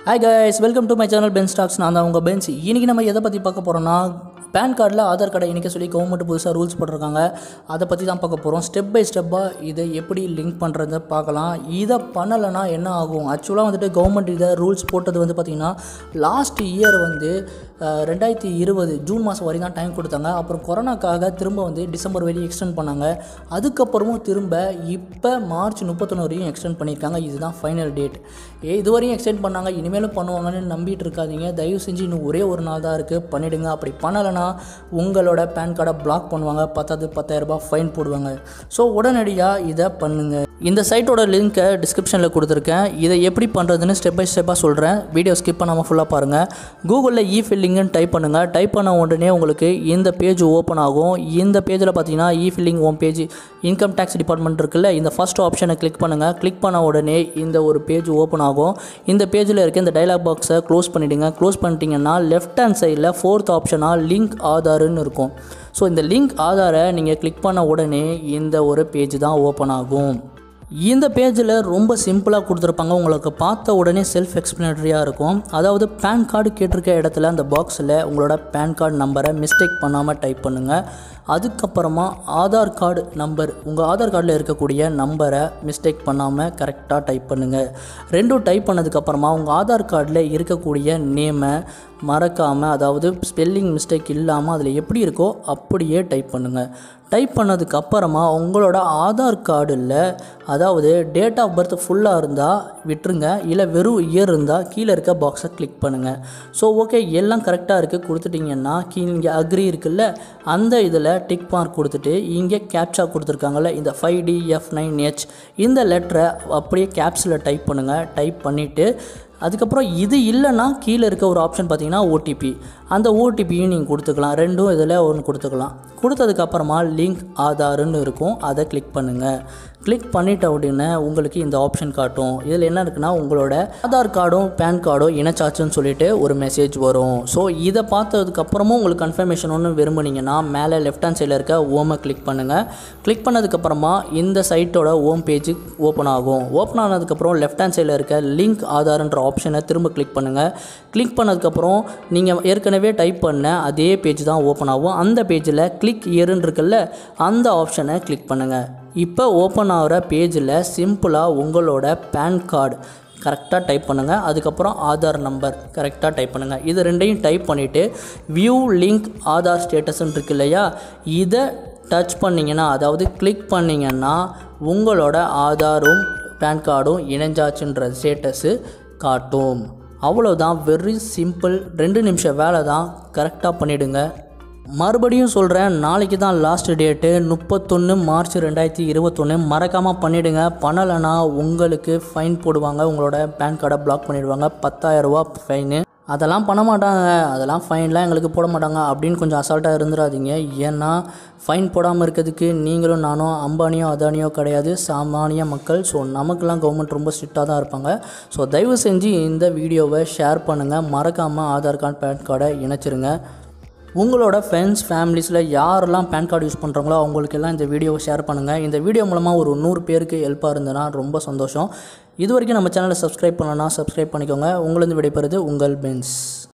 hi guys welcome to my channel pen stocks நான் தான் உங்கள் பென்ஸ் இன்றைக்கி நம்ம எதை பற்றி பார்க்க போகிறோம்னா பேன் கார்டில் ஆதார் கார்டை இணைக்க சொல்லி கவர்மெண்ட் புதுசாக ரூல்ஸ் போட்டிருக்காங்க அதை பற்றி தான் பார்க்க போகிறோம் ஸ்டெப் பை ஸ்டெப்பாக இதை எப்படி லிங்க் பண்ணுறதை பார்க்கலாம் இதை பண்ணலைன்னா என்ன ஆகும் ஆக்சுவலாக வந்துட்டு கவர்மெண்ட் இதை ரூல்ஸ் போட்டது வந்து பார்த்திங்கன்னா லாஸ்ட் இயர் வந்து அஹ், ரெண்டாயிரத்தி இருபது ஜூன் மாதம் வரைக்கும் தான் டைம் கொடுத்தாங்க அப்புறம் கொரோனாக்காக திரும்ப வந்து டிசம்பர் வரையும் எக்ஸ்டெண்ட் பண்ணாங்க அதுக்கப்புறமும் திரும்ப இப்போ மார்ச் முப்பத்தொன்று வரையும் எக்ஸ்டெண்ட் பண்ணியிருக்காங்க இதுதான் ஃபைனல் டேட் ஏ இதுவரையும் எக்ஸ்டெண்ட் பண்ணாங்க இனிமேலும் பண்ணுவாங்கன்னு நம்பிட்டு இருக்காதீங்க தயவு செஞ்சு இன்னும் ஒரே ஒரு நாள் தான் இருக்குது பண்ணிவிடுங்க அப்படி பண்ணலைன்னா உங்களோட பேன் கார்டை பிளாக் பண்ணுவாங்க பத்தாவது பத்தாயிரரூபா ஃபைன் போடுவாங்க ஸோ உடனடியாக இதை பண்ணுங்கள் இந்த சைட்டோட லிங்க்கை டிஸ்கிரிப்ஷனில் கொடுத்துருக்கேன் இதை எப்படி பண்ணுறதுன்னு ஸ்டெப் பை ஸ்டெப்பாக சொல்கிறேன் வீடியோ ஸ்கிப் பண்ணாமல் ஃபுல்லாக பாருங்கள் கூகுளில் இ ஃபில்லிங்குன்னு டைப் பண்ணுங்கள் டைப் பண்ண உடனே உங்களுக்கு இந்த பேஜ் ஓப்பன் ஆகும் இந்த பேஜில் பார்த்தீங்கன்னா e filing home page income tax department இருக்குல்ல இந்த ஃபஸ்ட் ஆப்ஷனை கிளிக் பண்ணுங்கள் கிளிக் பண்ண உடனே இந்த ஒரு பேஜ் ஓப்பன் ஆகும் இந்த பேஜில் இருக்க இந்த டைலாக் பாக்ஸை க்ளோஸ் பண்ணிவிடுங்க க்ளோஸ் பண்ணிட்டீங்கன்னா லெஃப்ட் ஹேண்ட் சைடில் ஃபோர்த் ஆப்ஷனாக லிங்க் ஆதார்னு இருக்கும் ஸோ இந்த லிங்க் ஆதாரை நீங்கள் கிளிக் பண்ண உடனே இந்த ஒரு பேஜ் தான் ஓப்பன் ஆகும் இந்த பேஜில் ரொம்ப சிம்பிளாக கொடுத்துருப்பாங்க உங்களுக்கு பார்த்த உடனே செல்ஃப் எக்ஸ்பிளனரியாக இருக்கும் அதாவது பேன் கார்டு கேட்டிருக்க இடத்துல அந்த பாக்ஸில் உங்களோட பேன் கார்டு நம்பரை மிஸ்டேக் பண்ணாமல் டைப் பண்ணுங்கள் அதுக்கப்புறமா ஆதார் கார்டு நம்பர் உங்கள் ஆதார் கார்டில் இருக்கக்கூடிய நம்பரை மிஸ்டேக் பண்ணாமல் கரெக்டாக டைப் பண்ணுங்கள் ரெண்டும் டைப் பண்ணதுக்கப்புறமா உங்கள் ஆதார் கார்டில் இருக்கக்கூடிய நேமை மறக்காமல் அதாவது ஸ்பெல்லிங் மிஸ்டேக் இல்லாமல் அதில் எப்படி இருக்கோ அப்படியே டைப் பண்ணுங்கள் டைப் பண்ணதுக்கு அப்புறமா உங்களோட ஆதார் கார்டில் அதாவது டேட் ஆஃப் பர்த் ஃபுல்லாக இருந்தால் விட்டுருங்க இல்லை வெறும் இயர் இருந்தால் கீழே இருக்க பாக்ஸை கிளிக் பண்ணுங்கள் ஸோ ஓகே எல்லாம் கரெக்டாக இருக்குது கொடுத்துட்டிங்கன்னா கீ இங்கே அக்ரி இருக்குல்ல அந்த இதில் டிக் மார்க் கொடுத்துட்டு இங்கே கேப்சா கொடுத்துருக்காங்கல்ல இந்த five D F nine H இந்த லெட்டரை அப்படியே கேப்ஸில் டைப் பண்ணுங்கள் டைப் பண்ணிவிட்டு அதுக்கப்புறம் இது இல்லைன்னா கீழே இருக்க ஒரு ஆப்ஷன் பார்த்தீங்கன்னா ஓடிபி அந்த ஓடிபியும் நீங்கள் கொடுத்துக்கலாம் ரெண்டும் இதில் ஒன்று கொடுத்துக்கலாம் கொடுத்ததுக்கப்புறமா லிங்க் ஆதார்னு இருக்கும் அதை கிளிக் பண்ணுங்கள் கிளிக் பண்ணிட்ட உடனே உங்களுக்கு இந்த ஆப்ஷன் காட்டும் இதில் என்ன இருக்குன்னா உங்களோட ஆதார் கார்டும் பேன் கார்டும் இணைச்சாச்சுன்னு சொல்லிட்டு ஒரு மெசேஜ் வரும் ஸோ இதை பார்த்ததுக்கப்புறமும் உங்களுக்கு கன்ஃபர்மேஷன் ஒன்று விரும்புனீங்கன்னா மேலே லெஃப்ட் ஹேண்ட் சைடில் இருக்க ஓமை கிளிக் பண்ணுங்கள் கிளிக் பண்ணதுக்கப்புறமா இந்த சைட்டோட ஓம் பேஜ் ஓப்பன் ஆகும் ஓப்பன் ஆனதுக்கப்புறம் லெஃப்ட் ஹேண்ட் சைடில் இருக்க லிங்க் ஆதார்ன்ற ஆப்ஷனை திரும்ப கிளிக் பண்ணுங்கள் கிளிக் பண்ணதுக்கப்புறம் நீங்கள் ஏற்கனவே டைப் பண்ண அதே பேஜ் தான் ஓப்பன் ஆகும் அந்த பேஜில் கிளிக் இயருன்னு இருக்குல்ல அந்த ஆப்ஷனை கிளிக் பண்ணுங்கள் இப்போ ஓப்பன் ஆகிற பேஜில் சிம்பிளாக உங்களோட பேன் கார்டு கரெக்டாக டைப் பண்ணுங்கள் அதுக்கப்புறம் ஆதார் நம்பர் கரெக்டாக டைப் பண்ணுங்கள் இது ரெண்டையும் டைப் பண்ணிவிட்டு வியூ லிங்க் ஆதார் ஸ்டேட்டஸ்ன்னு இருக்கு இல்லையா இதை டச் பண்ணிங்கன்னா அதாவது கிளிக் பண்ணிங்கன்னா உங்களோட ஆதாரும் பேன் கார்டும் இணைஞ்சாச்சுன்ற ஸ்டேட்டஸு காட்டும் அவ்வளோதான் வெரி சிம்பிள் ரெண்டு நிமிஷம் வேலை தான் கரெக்டாக பண்ணிவிடுங்க மறுபடியும் சொல்கிறேன் நாளைக்கு தான் லாஸ்ட் டேட்டு முப்பத்தொன்று மார்ச் ரெண்டாயிரத்தி இருபத்தொன்று மறக்காமல் பண்ணிவிடுங்க பண்ணலைன்னா உங்களுக்கு ஃபைன் போடுவாங்க உங்களோட பேன் கார்டை பிளாக் பண்ணிடுவாங்க பத்தாயிரரூபா ஃபைனு அதெல்லாம் பண்ண மாட்டாங்க அதெல்லாம் ஃபைன்லாம் எங்களுக்கு போட மாட்டாங்க அப்படின்னு கொஞ்சம் அசால்ட்டாக இருந்துடாதீங்க ஏன்னா ஃபைன் போடாமல் இருக்கிறதுக்கு நீங்களும் நானும் அம்பானியோ அதானியோ கிடையாது சாமானிய மக்கள் ஸோ நமக்கெல்லாம் கவர்மெண்ட் ரொம்ப ஸ்ட்ரிக்டாக தான் இருப்பாங்க ஸோ தயவு செஞ்சு இந்த வீடியோவை ஷேர் பண்ணுங்கள் மறக்காமல் ஆதார் கார்டு பேன் கார்டை இணைச்சிருங்க உங்களோட ஃப்ரெண்ட்ஸ் ஃபேமிலிஸில் யாரெல்லாம் பேன் கார்டு யூஸ் பண்ணுறாங்களோ அவங்களுக்கெல்லாம் இந்த வீடியோவை ஷேர் பண்ணுங்கள் இந்த வீடியோ மூலமாக ஒரு நூறு பேருக்கு ஹெல்ப்பாக இருந்ததுன்னா ரொம்ப சந்தோஷம் இது வரைக்கும் நம்ம சேனலை சப்ஸ்கிரைப் பண்ணலன்னா சப்ஸ்கிரைப் பண்ணிக்கோங்க உங்களது விடைபெறுது உங்கள் பென்ஸ்